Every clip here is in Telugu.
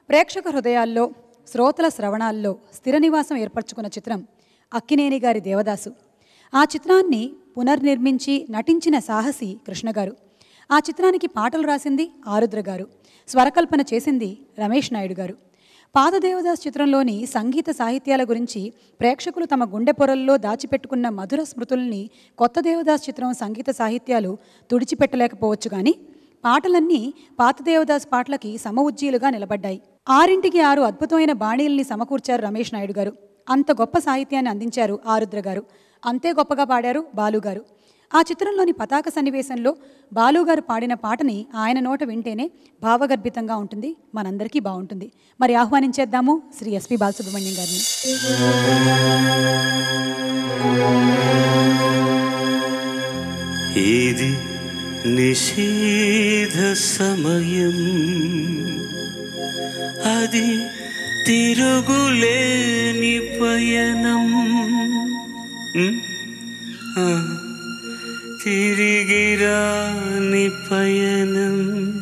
ప్రేక్షక హృదయాల్లో శ్రోతల శ్రవణాల్లో స్థిర నివాసం ఏర్పరచుకున్న చిత్రం అక్కినేని గారి దేవదాసు ఆ చిత్రాన్ని పునర్నిర్మించి నటించిన సాహసి కృష్ణ గారు ఆ చిత్రానికి పాటలు రాసింది ఆరుద్ర గారు స్వరకల్పన చేసింది రమేష్ నాయుడు గారు పాత దేవదాస్ చిత్రంలోని సంగీత సాహిత్యాల గురించి ప్రేక్షకులు తమ గుండె పొరల్లో దాచిపెట్టుకున్న మధుర స్మృతుల్ని కొత్త దేవదాస్ చిత్రం సంగీత సాహిత్యాలు తుడిచిపెట్టలేకపోవచ్చు కానీ పాటలన్నీ పాత దేవదాస్ పాటలకి సమఉజ్జీలుగా నిలబడ్డాయి ఆరింటికి ఆరు అద్భుతమైన బాణీల్ని సమకూర్చారు రమేష్ నాయుడు గారు అంత గొప్ప సాహిత్యాన్ని అందించారు ఆరుద్ర గారు అంతే గొప్పగా పాడారు బాలు గారు ఆ చిత్రంలోని పతాక సన్నివేశంలో బాలు గారు పాడిన పాటని ఆయన నోట వింటేనే భావగర్భితంగా ఉంటుంది మనందరికీ బాగుంటుంది మరి ఆహ్వానించేద్దాము శ్రీ ఎస్పి బాలసుబ్రహ్మణ్యం గారిని ఇది నిషేధ సమయం అది తిరుగులేని పయనం ఉమ్, ఆ, తిరిగిరాని పయనం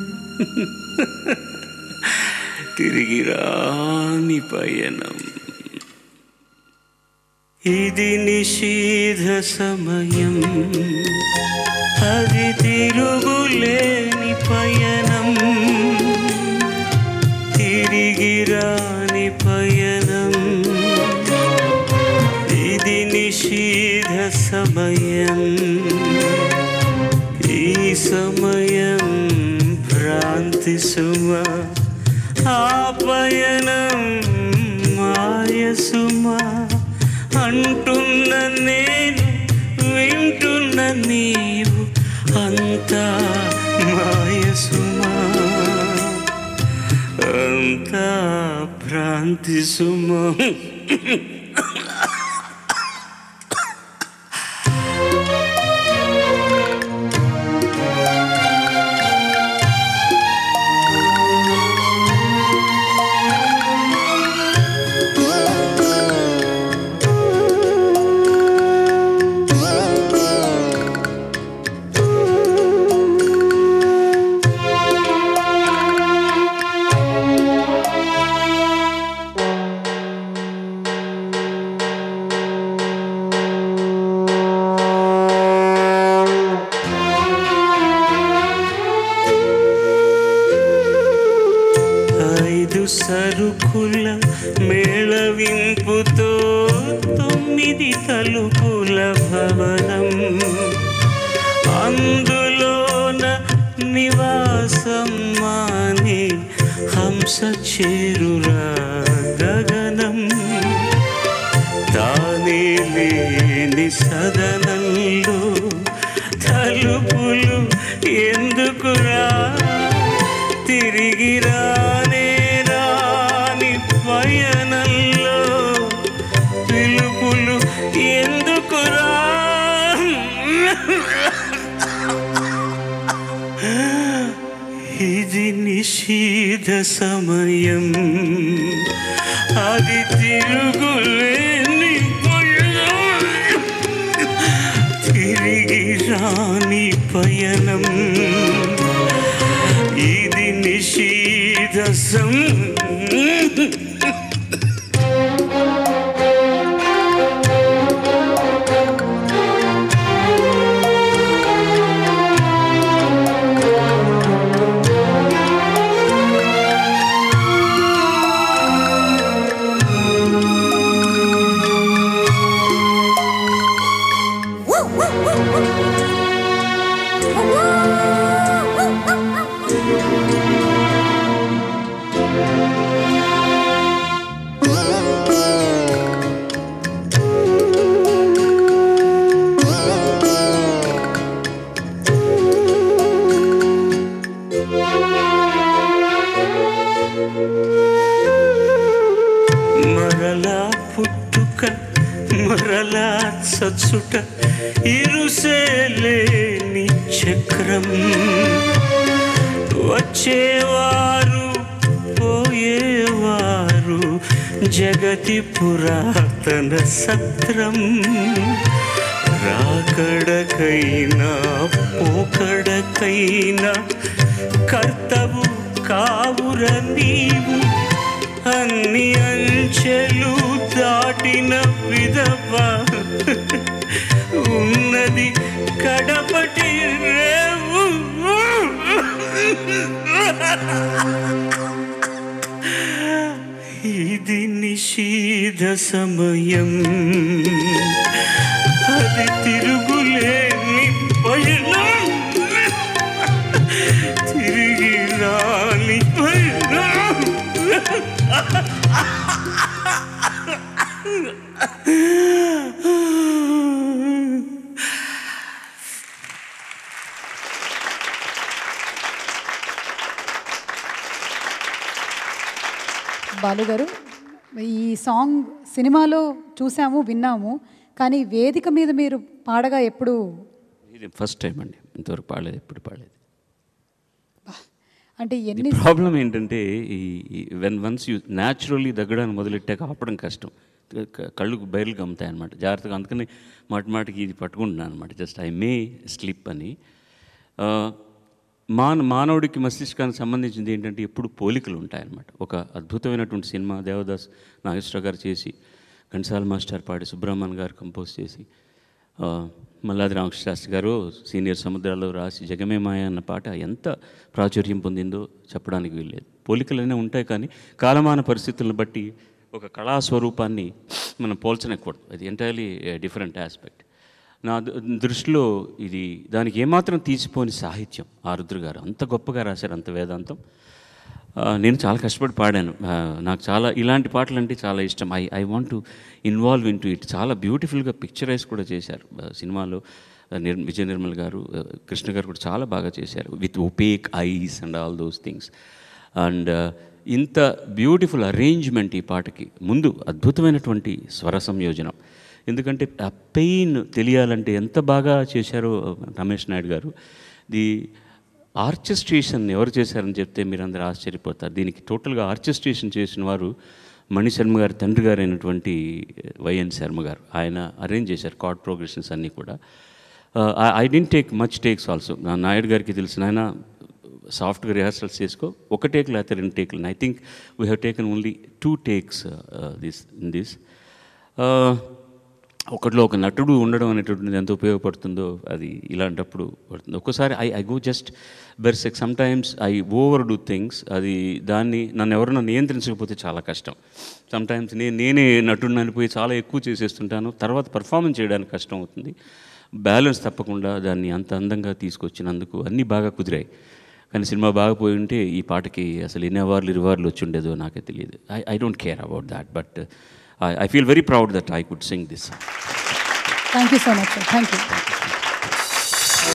తిరిగిరాని పయనం ఇది నిషేధ సమయం అది తిరుగులేని పయనం తిరిగిరాని పయనం ఇది నిషేధ సమయం ఈ సమయం భ్రాంతి సుమ ఆ పయనం మాయ సుమ అంటున్న నేను వింటున్న నీవు అంతా మాయ సుమా అంతా భ్రాంతి సుమా ఐదు సరుకుల మేళవింపుతో తొమ్మిది తలుపుల భవనం అందులోన నివాసం మాని హంస చేరురా గగనం తానే లేని సదనంలో తలుపులు ఎందుకురా తిరిగి రానే రాని పయనంలో పిలుపులు ఎందుకురా ఇది నిషేధ సమయం అది తిరుగులేని పయనం. తిరిగి రాని పయనం ఇది నిషేధ సం మరలా పుట్టుక మరలా చచ్చుట ఇరుసేలేని చక్రం వచ్చేవారు పోయేవారు జగతి పురాతన సత్రం రాకడకైనా పోకడకైనా కర్తవు కావుర నీవు సమయం అది తిరుగులేని పయనం తిరిగి రాని పయనం బాలుగారు ఈ సాంగ్ సినిమాలో చూసాము విన్నాము కానీ వేదిక మీద మీరు పాడగా ఎప్పుడు ఇది ఫస్ట్ టైం అండి ఇంతవరకు పాడలేదు ఎప్పుడు పాడలేదు అంటే ఎన్ని ప్రాబ్లం ఏంటంటే ఈ వెన్ వన్స్ యూ న్యాచురల్లీ దగ్గడానికి మొదలెట్టాక ఆపడం కష్టం క- కళ్ళు బయలు గమ్ముతాయి అనమాట జాగ్రత్తగా అందుకని మాటి మాటికి ఇది పట్టుకుంటున్నాను అనమాట జస్ట్ ఐ మే స్లిప్ అని ఆ, మాన మానవుడికి మస్తిష్కానికి సంబంధించింది ఏంటంటే ఎప్పుడు పోలికలు ఉంటాయన్నమాట ఒక అద్భుతమైనటువంటి సినిమా దేవదాస్ నాగేశ్వరరావు గారు చేసి ఘంటసాల మాస్టర్ పాడి సుబ్రహ్మణ్యం గారు కంపోజ్ చేసి ఆ, మల్లాది రామకృష్ణ శాస్త్రి గారు సీనియర్ సముద్రాల్లో రాసి జగమే మాయ అన్న పాట ఎంత ప్రాచుర్యం పొందిందో చెప్పడానికి వీల్లేదు పోలికలనే ఉంటాయి కానీ కాలమాన పరిస్థితులను బట్టి ఒక కళా స్వరూపాన్ని మనం పోల్చనకూడదు అది ఎంటైర్లీ డిఫరెంట్ ఆస్పెక్ట్ నా ద- దృష్టిలో ఇది దానికి ఏమాత్రం తీసిపోని సాహిత్యం ఆరుద్ర గారు అంత గొప్పగా రాశారు అంత వేదాంతం ఆ, నేను చాలా కష్టపడి పాడాను ఆ, నాకు చాలా ఇలాంటి పాటలు అంటే చాలా ఇష్టం I I want to involve in to it చాలా బ్యూటిఫుల్గా పిక్చరైజ్ కూడా చేశారు ఆ, సినిమాలో ఆ, నిర్ విజయ నిర్మల్ గారు ఆ, కృష్ణ గారు కూడా చాలా బాగా చేశారు with opaque eyes and all those things and ఇంత బ్యూటిఫుల్ అరేంజ్మెంట్ ఈ పాటకి ముందు అద్భుతమైనటువంటి స్వర సంయోజనం ఎందుకంటే ఆ పెయిన్ తెలియాలంటే ఎంత బాగా చేశారో రమేష్ నాయుడు గారు ది ఆర్కెస్ట్రేషన్ ఎవరు చేశారని చెప్తే మీరు అందరూ ఆశ్చర్యపోతారు దీనికి టోటల్గా ఆర్కెస్ట్రేషన్ చేసిన వారు మణి శర్మ గారి తండ్రి గారు అయినటువంటి వైఎన్ శర్మ గారు ఆయన అరేంజ్ చేశారు కార్డ్ ప్రోగ్రెషన్స్ అన్నీ కూడా I didn't take much takes also నా నాయుడు గారికి తెలిసిన ఆయన సాఫ్ట్గా రిహార్సల్స్ చేసుకో ఒక టేక్ లేకపోతే రెండు టేక్లు I think we have taken only two takes this in this ఒకటిలో ఒక నటుడు ఉండడం అనేటువంటిది ఎంత ఉపయోగపడుతుందో అది ఇలాంటప్పుడు పడుతుంది ఒక్కసారి I I go just berserk sometimes I overdo things అది దాన్ని నన్ను ఎవరైనా నియంత్రించకపోతే చాలా కష్టం సమ్ టైమ్స్ నేను నేనే నటుడిని అనిపోయి చాలా ఎక్కువ చేసేస్తుంటాను తర్వాత పర్ఫార్మెన్స్ చేయడానికి కష్టం అవుతుంది బ్యాలెన్స్ తప్పకుండా దాన్ని అంత అందంగా తీసుకొచ్చినందుకు అన్నీ బాగా కుదిరాయి కానీ సినిమా బాగా పోయి ఉంటే ఈ పాటకి అసలు ఎన్ని అవార్లు ఇరు అవార్లు వచ్చి ఉండేదో నాకే తెలియదు I I don't care about that but I feel very proud that I could sing this thank you so much sir thank you